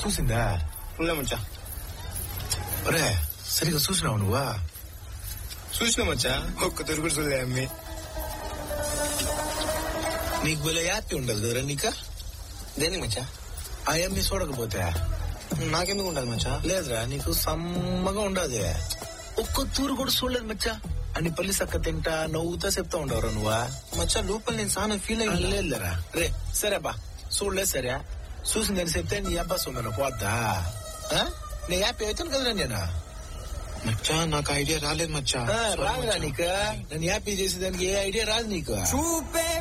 చూసిందా ఉన్నా మచ్చా ఒరే సరిగా చూసినావు నువ్వా చూసినా మచ్చా ఒక్క తిరుగుడు చూడలే అమ్మి నీకు భలే హ్యాపీ ఉండదు కదరా నీక దేనికి మచ్చా ఆ అమ్మి చూడకపోతే నాకెందుకు ఉండాలి మచ్చా లేదురా నీకు సమ్మగా ఉండదు ఒక్క తూరు కూడా చూడలేదు మచ్చా అని పల్లి సక్క తింటా నవ్వుతా చెప్తా ఉండవరా నువ్వా మచ్చా లోపల నేను చాలా ఫీల్ ఆ, అయ్యి లేదురా రే సరే బా చూడలేదు సరే చూసిందని చెప్తే నీ అబ్బా సొమ్మన పోద్దా ఆ? నీ హ్యాపీ అవుతాను కదరా నేను మచ్చా నాకు ఐడియా రాలేదు మచ్చా ఆ, రాదురా నీకు నేను హ్యాపీ చేసేదానికి ఏ ఐడియా రాదు నీకు చూపే